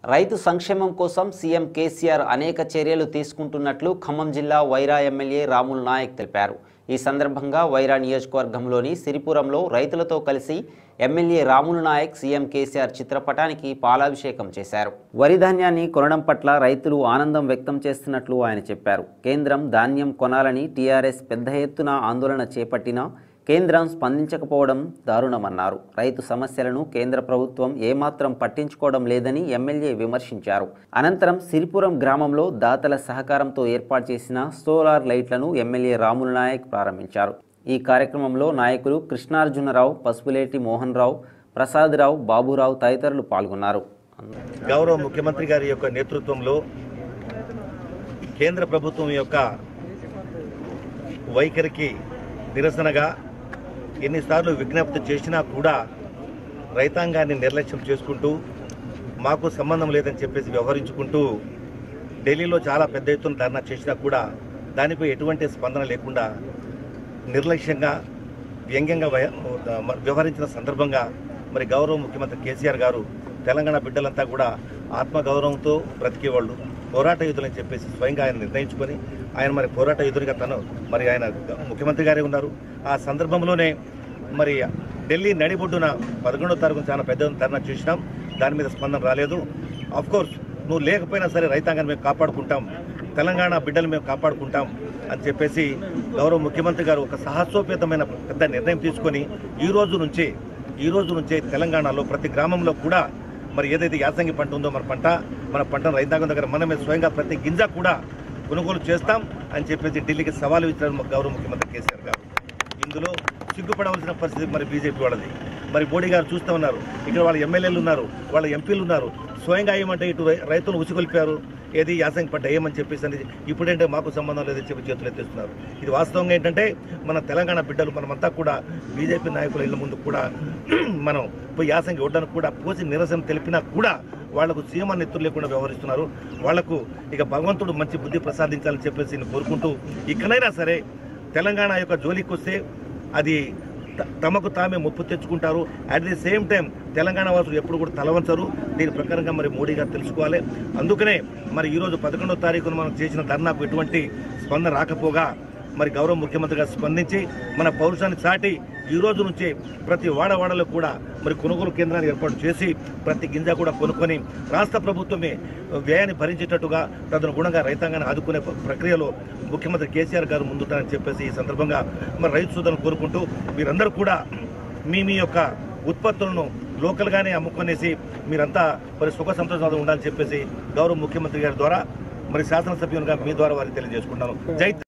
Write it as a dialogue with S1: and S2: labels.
S1: రైతు సంక్షేమం కోసం సీఎం కేసీఆర్ అనేక చర్యలు తీసుకుంటున్నట్లు ఖమ్మం జిల్లా వైరా ఎమ్మెల్యే రాముల్ నాయక్ తెలిపారు ఈ సందర్భంగా వైరా నియోజకవర్గంలోని సిరిపురంలో రైతులతో కలిసి MLA Ramulu Naik CM KCR చిత్రపటానికి పాలాభిషేకం చేశారు వరి ధాన్యాన్ని కొనడం పట్ల రైతులు ఆనందం వ్యక్తం చేస్తున్నట్లు ఆయన చెప్పారు కేంద్రం ధాన్యం కొనాలని టీఆర్ఎస్ పెద్ద ఎత్తున ఆందోళన చేపట్టినా కేంద్రం స్పందించకపోవడం దారుణమన్నారు రైతు సమస్యలను కేంద్ర ప్రభుత్వం ఏమాత్రం పట్టించుకోవడం లేదని ఎమ్మెల్యే విమర్శించారు అనంతరం సిరిపురం గ్రామంలో దాతల సహకారంతో ఏర్పాటు చేసిన సోలార్ లైట్లను ఎమ్మెల్యే రాములు నాయక్ ప్రారంభించారు ఈ కార్యక్రమంలో నాయకులు కృష్ణార్జునరావు పసుపులేటి మోహన్ రావు ప్రసాదరావు బాబురావు తదితరులు పాల్గొన్నారు
S2: గౌరవ ముఖ్యమంత్రి గారి యొక్క నేతృత్వంలో కేంద్ర ప్రభుత్వం యొక్క వైఖరికి నిరసనగా ఎన్నిసార్లు విజ్ఞప్తి చేసినా కూడా రైతాంగాన్ని నిర్లక్ష్యం చేసుకుంటూ మాకు సంబంధం లేదని చెప్పేసి వ్యవహరించుకుంటూ ఢిల్లీలో చాలా పెద్ద ఎత్తున ధర్నా చేసినా కూడా దానిపై ఎటువంటి స్పందన లేకుండా నిర్లక్ష్యంగా వ్యంగ్యంగా వయ- వ్యవహరించిన సందర్భంగా మరి గౌరవ ముఖ్యమంత్రి కేసీఆర్ గారు తెలంగాణ బిడ్డలంతా కూడా ఆత్మగౌరవంతో బ్రతికేవాళ్ళు పోరాట యుద్ధులని చెప్పేసి స్వయంగా ఆయన నిర్ణయించుకొని ఆయన మరి పోరాట యుద్ధుడిగా తను మరి ఆయన ముఖ్యమంత్రి గారే ఉన్నారు ఆ సందర్భంలోనే మరి ఢిల్లీ నడిబొడ్డున పదకొండో తారీఖు చాలా పెద్ద ధర్నా చేసినాం దాని మీద స్పందన రాలేదు ఆఫ్ కోర్స్ నువ్వు లేకపోయినా సరే రైతాంగాన్ని మేము కాపాడుకుంటాం తెలంగాణ బిడ్డలు మేము కాపాడుకుంటాం అని చెప్పేసి గౌరవ ముఖ్యమంత్రి గారు ఒక సాహసోపేతమైన పెద్ద నిర్ణయం తీసుకొని ఈ రోజు నుంచే ఈ రోజు నుంచే తెలంగాణలో ప్రతి గ్రామంలో కూడా మరి ఏదైతే యాసంగి పంట ఉందో మన పంట మన పంటను రైతాంగం దగ్గర మనమే స్వయంగా ప్రతి గింజ కూడా కొనుగోలు చేస్తాం అని చెప్పేసి ఢిల్లీకి సవాలు ఇచ్చారు మా గౌరవ ముఖ్యమంత్రి కేసీఆర్ గారు ఇందులో సిగ్గుపడవలసిన పరిస్థితి మరి బీజేపీ వాళ్ళది మరి మోడీ గారు చూస్తూ ఉన్నారు ఇక్కడ వాళ్ళ ఎమ్మెల్యేలు ఉన్నారు వాళ్ళ ఎంపీలు ఉన్నారు స్వయంగా ఏమంటే ఇటు రై- రైతులు ఉసిగొల్పారు ఏది యాసంగి పంట ఏమని చెప్పేసి అని ఇప్పుడేంటే మాకు సంబంధం లేదని చెప్పి చేతులు ఎత్తేస్తున్నారు ఇది వాస్తవంగా ఏంటంటే మన తెలంగాణ బిడ్డలు మనమంతా కూడా బీజేపీ నాయకుల ఇళ్ళ ముందు కూడా మనం పోయి యాసంగి ఒడ్డానికి కూడా పోసి నిరసన తెలిపినా కూడా వాళ్లకు సీమ నెత్తులు లేకుండా వ్యవహరిస్తున్నారు వాళ్లకు ఇక భగవంతుడు మంచి బుద్ధి ప్రసాదించాలని చెప్పేసి నేను కోరుకుంటూ ఇక్కడైనా సరే తెలంగాణ యొక్క జోలికి వస్తే అది త- తమకు తామే ముప్పు తెచ్చుకుంటారు at the same time Telangana వాసులు ఎప్పుడు కూడా తలవంచరు దీని ప్రకారంగా మరి మోడీ గారు తెలుసుకోవాలి అందుకనే మరి ఈరోజు పదకొండో తారీఖున మనం చేసిన ధర్నాకు ఎటువంటి స్పందన రాకపోగా మరి గౌరవ ముఖ్యమంత్రి గారు స్పందించి మన పౌరుషాన్ని చాటి ఈ రోజు నుంచే ప్రతి వాడవాడలో కూడా మరి కొనుగోలు కేంద్రాన్ని ఏర్పాటు చేసి ప్రతి గింజ కూడా కొనుక్కొని రాష్ట్ర ప్రభుత్వమే వ్యయాన్ని భరించేటట్టుగా తదనుగుణంగా రైతాంగాన్ని ఆదుకునే ప్ర- ప్రక్రియలో ముఖ్యమంత్రి కేసీఆర్ గారు ముందుంటారని చెప్పేసి ఈ సందర్భంగా మరి రైతు సోదరులను కోరుకుంటూ మీరందరూ కూడా మీ మీ యొక్క ఉత్పత్తులను లోకల్గానే అమ్ముకొనేసి మీరంతా మరి సుఖ సంతోషాలు ఉండాలని చెప్పేసి గౌరవ ముఖ్యమంత్రి గారి ద్వారా మరి శాసనసభ్యునిగా మీ ద్వారా వారికి తెలియజేసుకుంటాను జై